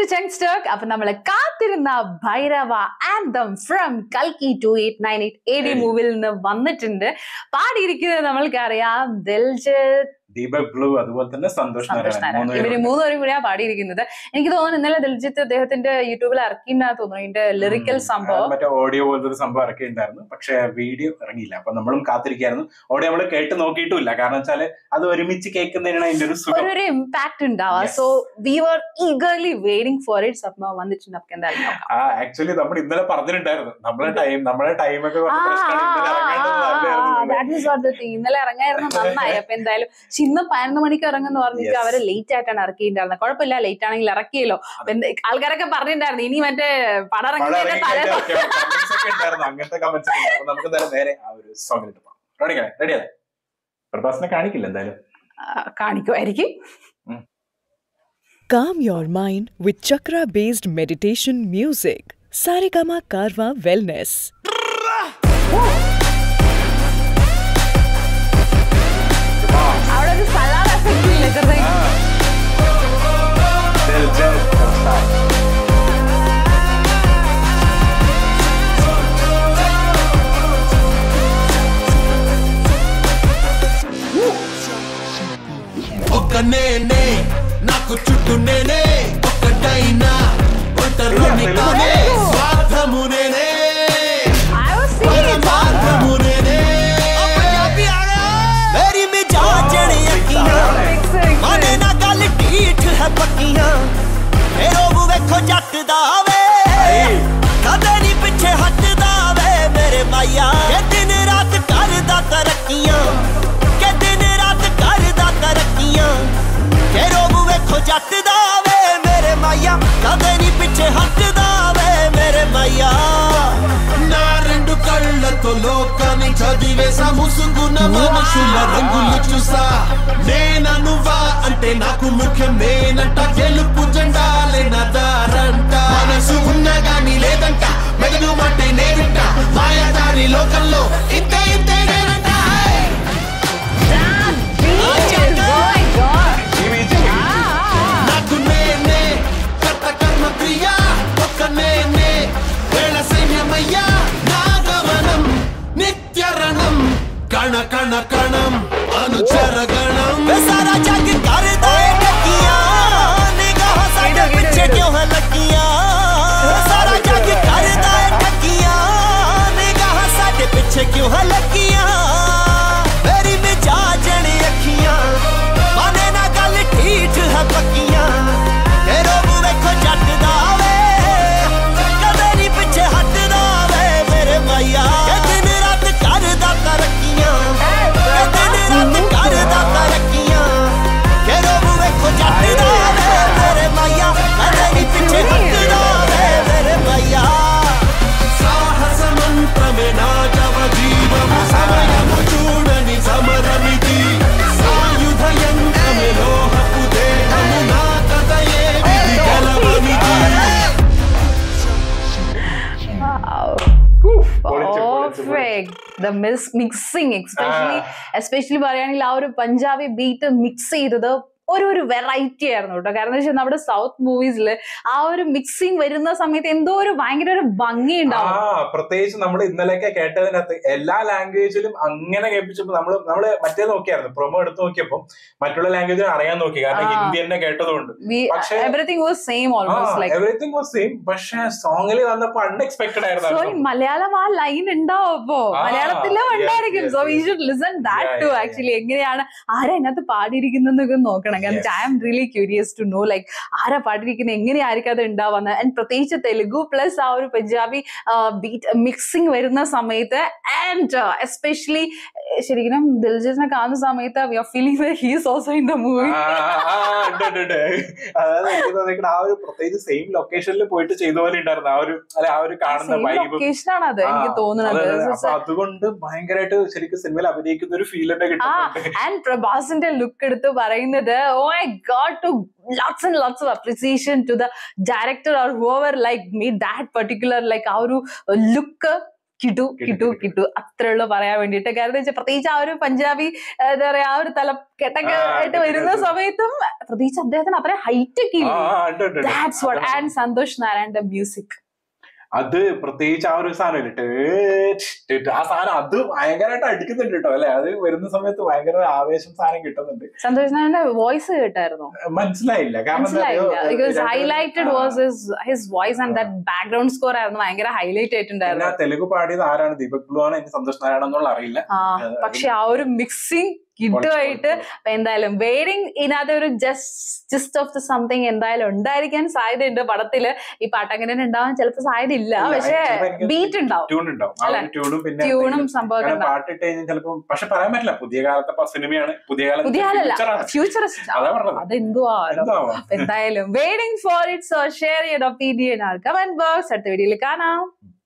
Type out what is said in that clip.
ജങ്സ്റ്റർക്ക് അപ്പൊ നമ്മളെ കാത്തിരുന്ന ഭൈരവ ആന്തം ഫ്രം കൽക്കി two eight nine eight A D Hey. മൂവിൽ നിന്ന് വന്നിട്ടുണ്ട് പാടിയിരിക്കുന്നത് നമ്മൾക്കറിയാം ദിൽജിത്ത് ദീപക് ബ്ലൂ അതുപോലെ തന്നെ സന്തോഷ് സന്തോഷ് നാരായണൻ നാരായൺ മൂന്ന് ഇവര് പേരുണ്ട്. മൂന്നുപേരും കൂടിയാ പാടിയിരിക്കുന്നത് എനിക്ക് തോന്നുന്നു ഇന്നലെ ദിൽജിത്ത് അദ്ദേഹത്തിന്റെ യൂട്യൂബിൽ ഇറക്കിണ്ടാ തോന്നുന്നു ഇതിന്റെ ലിറിക്കൽ ഉം. സംഭവം അത് മറ്റേ ഓഡിയോ പോലത്തെ ഒരു സംഭവം ഇറക്കിയിട്ടുണ്ടായിരുന്നു പക്ഷെ വീഡിയോ ഇറങ്ങിയില്ല അപ്പൊ നമ്മളും കാത്തിരിക്കായിരുന്നു ഓഡിയോ നമ്മൾ കേട്ട് നോക്കിയിട്ടുമില്ല കാരണം വെച്ചാല് അത് ഒരുമിച്ച് കേൾക്കുന്നതിനാണ് അതിന്റെ ഒരു സുഖം ഒരു ഇമ്പാക്ട് ഉണ്ടാവുക Yes. So we were eagerly waiting for it സബ്മ വന്നിട്ടുണ്ട് നമുക്ക് എന്തായാലും നോക്കാം ആ ആക്ച്വലി നമ്മൾ ഇന്നലെ പറഞ്ഞിട്ടുണ്ടായിരുന്നു നമ്മളെ ടൈം നമ്മളെ ടൈം ഒക്കെ ആ, കുറച്ച് പ്രശ്നമാണ് ഇന്നലെ ഇറങ്ങേണ്ടത് നല്ലതായിരുന്നു ആ, എന്നുള്ളത്. that is what the thing. ഇന്നലെ ഇറങ്ങായിരുന്നു നന്നായി അപ്പൊ എന്തായാലും പക്ഷെ ഇന്ന് പതിനൊന്ന് മണിക്ക് ഇറങ്ങുന്നു പറഞ്ഞിട്ട് Yes. അവര് ലേറ്റ് ആയിട്ടാണ് ഇറക്കിയിട്ടുണ്ടായിരുന്നത് കുഴപ്പമില്ല ലേറ്റ് ആണെങ്കിൽ ഇറക്കിയല്ലോ അപ്പൊ എന്ത് ആൾക്കാരൊക്കെ പറഞ്ഞിട്ടുണ്ടായിരുന്നു ഇനി മറ്റേ പടം അവിടെ ഇറങ്ങുന്നതിന്റെ ഇറങ്ങി തലേന്ന് കഴിഞ്ഞാൽ ഒക്കെ comments ഒക്കെ ഉണ്ടായിരുന്നു. അങ്ങനത്തെ കമന്റ്സ് ഒക്കെ ഉണ്ടായിരുന്നു. അപ്പൊ നമുക്ക് എന്തായാലും നേരെ ആ ഒരു സോങ്ങിലിട്ട് പോകാം റെഡിയല്ലേ റെഡിയല്ലേ പ്രഭാസിനെ കാണിക്കില്ല എന്തായാലും ആ, കാണിക്കുമായിരിക്കും Calm your mind with chakra based meditation music. Saregama Karwa Wellness. അവിടെ ഒരു സലാഡ് എഫക്റ്റ് ഇല്ലേ ചെറുതായി ദിൽജിത്ത് ദോസായ്. ఒక నేనే నాకు చుట్టూ నేనే ఒక్కటైనా ఒంటరిని కానే స్వార్థము నేనే I was seeing it. పరమార్థము నేనే ਮੇਰੀ ਮਿਜਾਜ ਅਕੀਆਂ Mix it. ਮਾਨੇ ਨਾ ਗੱਲ ਢੀਠ ਹੈ ਪੱਕੀਆਂ ਫੇਰ ਉਹ ਵੇਖੋ ਜੱਟ ਦਾ ਵੇ ਕਦੇ ਨਹੀਂ ਪਿੱਛੇ ਹਟਦਾ ਵੇ ਮੇਰੇ ਮਾਇਆ ਕਿ ਦਿਨ ਰਾਤ ਕਰਦਾ ਤਰੱਕੀਆਂ ਕਿ ਦਿਨ ਰਾਤ ਕਰਦਾ ਤਰੱਕੀਆਂ ਫੇਰ ਉਹ ਵੇਖੋ ਜੱਟ ਦਾ ਵੇ ਮੇਰੇ ਮਾਇਆ ਕਦੇ ਨਹੀਂ ਪਿੱਛੇ ਹਟਦਾ ਵੇ ਮੇਰੇ ਮਾਇਆ నా రెండు కళ్ళతో లోకాన్ని చదివేసా ముసుగున మనుషుల రంగులు చూసా నేననువా అంటే నాకు ముఖ్యం నేనంట గెలుపు జెండాలే నా దారంట మనసు ఉన్నా గాని లేదంట మెదడు మాట నేనంట మాయదారి లోకంలో ఇంతే ఇంతే నేనంట That beat is going on. Ah, నాకు నేనే కర్త కర్మ క్రియ ఒక్క నేనే వేళ సైన్యమయ్యా నా గమనం నిత్యరణం కణ కణ కణం అనుచర గణం ਸਾਰਾ ਜੱਗ ਕਰਦਾ ਏ ਟੱਕੀਆਂ ਨਿਗਾਹ ਸਾਡੇ ਪਿੱਛੇ ਕਿਉਂ ਹੈ ਲੱਗੀਆਂ ਸਾਰਾ ਜੱਗ ਕਰਦਾ ਏ ਟੱਕੀਆਂ ਨਿਗਾਹ ਸਾਡੇ ਪਿੱਛੇ ਕਿਉਂ ਹੈ ਲੱਗੀਆਂ ਮੇਰੀ ਮਿਜਾਜਣ ਅੱਖੀਆਂ ਮਾਨੇ ਨਾ ਗੱਲ ਢੀਠ ਹੈ ਪੱਕੀਆਂ ਤੇ ਰੋਬ ਵੇਖੋ ਜੱਟ ਦਾ ਵੇ ਕਦੇ ਨਹੀਂ ਪਿੱਛੇ ਹਟਦਾ ਵੇ ਮੇਰੇ ਮਾਇਆ ਕਿ ਦਿਨ ਰਾਤ ਕਰਦਾ ਤਰੱਕੀਆਂ ਕਿ ਦਿਨ ਰਾਤ ਕਰਦਾ ਤਰੱਕੀਆਂ ਕਿ ਰੋਬ ਵੇਖੋ ਜੱਟ ਦਾ ਵੇ ਮੇਰੇ ਮਾਇਆ ਕਦੇ ਨਹੀਂ ਪਿੱਛੇ ਹਟਦਾ ਵੇ ਮੇਰੇ ਮਾਇਆ సాహస మంత్రమే నా జవ జీవము సమయము చూడని సమరమిది సాయుధ యంత్రమే లోహపు దేహము నా కథయే విధి గెలవనిది wow. പൊളിച്ച്, പൊളിച്ച്, പൊളിച്ച്. Perfect. The mis- mixing, especially, especially പറയുകയാണെങ്കിൽ ആ ഒരു പഞ്ചാബി ബീറ്റ് മിക്സ് ചെയ്തത് ഒരു ഒരു വെറൈറ്റി ആയിരുന്നു കേട്ടോ കാരണം എന്താ വെച്ചാൽ നമ്മുടെ സൗത്ത് മൂവീസിൽ ആ ഒരു മിക്സിങ് വരുന്ന സമയത്ത് എന്തോ ഒരു ഭയങ്കര ഒരു ഭംഗി ആ ഉണ്ടാവും പ്രത്യേകിച്ച് നമ്മൾ ഇന്നലെയൊക്കെ കേട്ടതിനകത്ത് എല്ലാ ലാംഗ്വേജിലും അങ്ങനെ കേൾപ്പിച്ചപ്പോ നമ്മൾ നമ്മള് മറ്റേ നോക്കിയായിരുന്നു പ്രൊമോ എടുത്ത് നോക്കിയപ്പോ മറ്റുള്ള ലാംഗ്വേജിൽ അറിയാൻ നോക്കി കാരണം ആ. ഹിന്ദി തന്നെ കേട്ടതുകൊണ്ട് പക്ഷേ- everything was same almost like everything was same പക്ഷെ സോങ്ങിൽ വന്നപ്പോ അൺഎക്സ്പെക്ടഡ് സോ ആയിരുന്നു മലയാളം ആ ലൈൻ ഉണ്ടാവും അപ്പോ ആ, മലയാളത്തിലും yes, ഉണ്ടായിരിക്കും yes, so we yes. Should listen that Yeah, to yeah, actually എങ്ങനെയാണ് ആരാ അതിനകത്ത് പാടിയിരിക്കുന്നതൊക്കെ നോക്കണം കാരണം Yes. I'm really curious to know like ആരാ പാടിയിരിക്കുന്നത് എങ്ങനെയായിരിക്കും അത് ഉണ്ടാവുന്നത് ആൻഡ് പ്രത്യേകിച്ച് തെലുഗു പ്ലസ് ആ ഒരു പഞ്ചാബി ബീറ്റ് മിക്സിംഗ് വരുന്ന സമയത്ത് ആൻഡ് എസ്പെഷ്യലി ശരിക്കും ദിൽജിത്തിനെ കാണുന്ന സമയത്ത് we are feeling he's also in the movie ആ, ആ, ഉണ്ട്, ഉണ്ട്, ഉണ്ട്. അതായത് എനിക്ക് തോന്നിയിരിക്കുന്നത് ആ ഒരു പ്രത്യേകിച്ച് സെയിം ലൊക്കേഷനിൽ പോയിട്ട് ചെയ്ത പോലെ ഉണ്ടായിരുന്നു ആ ഒരു അല്ലെ ആ ഒരു കാണുന്ന വൈബ് ലൊക്കേഷൻ ആണ് അത് എനിക്ക് തോന്നുന്നത് അപ്പൊ അതുകൊണ്ട് ഭയങ്കരമായിട്ട് ശരിക്കും സിനിമയിൽ അഭിനയിക്കുന്ന ഒരു ഫീൽ തന്നെ ആ കിട്ടുന്നുണ്ട് ആൻഡ് പ്രഭാസിന്റെ ലുക്ക് എടുത്ത് പറയുന്നത് oh I got to lots and lots of appreciation to the director or whoever like me that particular like ആ ഒരു ലുക്ക് കിട്ടു കിട്ടു, കിട്ടു കിട്ടു. കിട്ടു അത്രേ ഉള്ളൂ പറയാൻ വേണ്ടിയിട്ട് കാരണം വെച്ചാൽ പ്രത്യേകിച്ച് ആ ഒരു പഞ്ചാബി ആ, എന്താ പറയാ ആ ഒരു തലക്കെട്ടൊക്കെ ആ, ആയിട്ട് കിട്ടു, വരുന്ന കിട്ടു. സമയത്തും പ്രത്യേകിച്ച് അദ്ദേഹത്തിന് അത്ര ഹൈറ്റ് ഒക്കെ ആ, ഇല്ലേ ആ, ഉണ്ട്, ഉണ്ട്, ഉണ്ട്. ദാറ്റ്സ് വാട്ട് അതാണ്. ആൻഡ് സന്തോഷ് നാരായണന്റെ മ്യൂസിക് അത് പ്രത്യേകിച്ച് ആ ഒരു സാധനം ഇല്ലേ ടേറ്റ് ടേറ്റ് ആ സാധനം അത് ഭയങ്കരമായിട്ട് അടിക്കുന്നുണ്ട് കേട്ടോ അല്ലെ അത് വരുന്ന സമയത്ത് ഭയങ്കര ഒരു ആവേശം സാധനം കിട്ടുന്നുണ്ട് സന്തോഷ് നാരായണന്റെ വോയിസ് കേട്ടായിരുന്നോ മനസ്സിലായില്ല കാരണം എന്താ മനസ്സിലായില്ല അറിയോ? ബിക്കോസ് രണ്ട് ഹൈലൈറ്റഡ് ആ. Was his his voice and that background score ആയിരുന്നു ഭയങ്കര ഹൈലൈറ്റ് പിന്നെ ആയിട്ടുണ്ടായിരുന്നു ആ തെലുഗു പാടിയത് ആരാണ് ദീപക് ബ്ലു ആണ് എനിക്ക് സന്തോഷ് നാരായണ എന്നുള്ള അറിയില്ല ആ അത് പക്ഷെ ആ ഒരു മിക്സിംഗ് കിട്ടുമായിട്ട് അപ്പൊ എന്തായാലും വെയിറ്റിംഗ് ഇതിനകത്ത് ഒരു just just of the something എന്തായാലും ഉണ്ടായിരിക്കാൻ സാധ്യതയുണ്ട് പടത്തില് ഈ പാട്ട് അങ്ങനെ ഉണ്ടാവാൻ ചിലപ്പോൾ സാധ്യത ഇല്ല ഇല്ല, പക്ഷെ ചിലപ്പോ എനിക്ക് ബീറ്റ് ഉണ്ടാവും ട്യൂൺ ഉണ്ടാവും ആ അല്ലേ? ഒരു ട്യൂണും പിന്നെ ട്യൂണും എന്തെങ്കിലും- സംഭവം കാരണം ഉണ്ടാവും പാട്ട് ഇട്ട് കഴിഞ്ഞാൽ ചിലപ്പോ പക്ഷെ പറയാൻ പറ്റില്ല പുതിയ കാലത്തെ ഇപ്പൊ സിനിമയാണ് പുതിയ കാലത്തെ പുതിയ ആളല്ല future ആണ്. ഫ്യൂച്ചറിസ്റ്റ് അതാ പറഞ്ഞത് അതെന്തുവാ എന്താവാം എന്തായാലും waiting for it so share ചെയ്ത ഒപ്പീനിയൻ കമന്റ് ബോക്സ് അടുത്ത വീഡിയോയിൽ കാണാം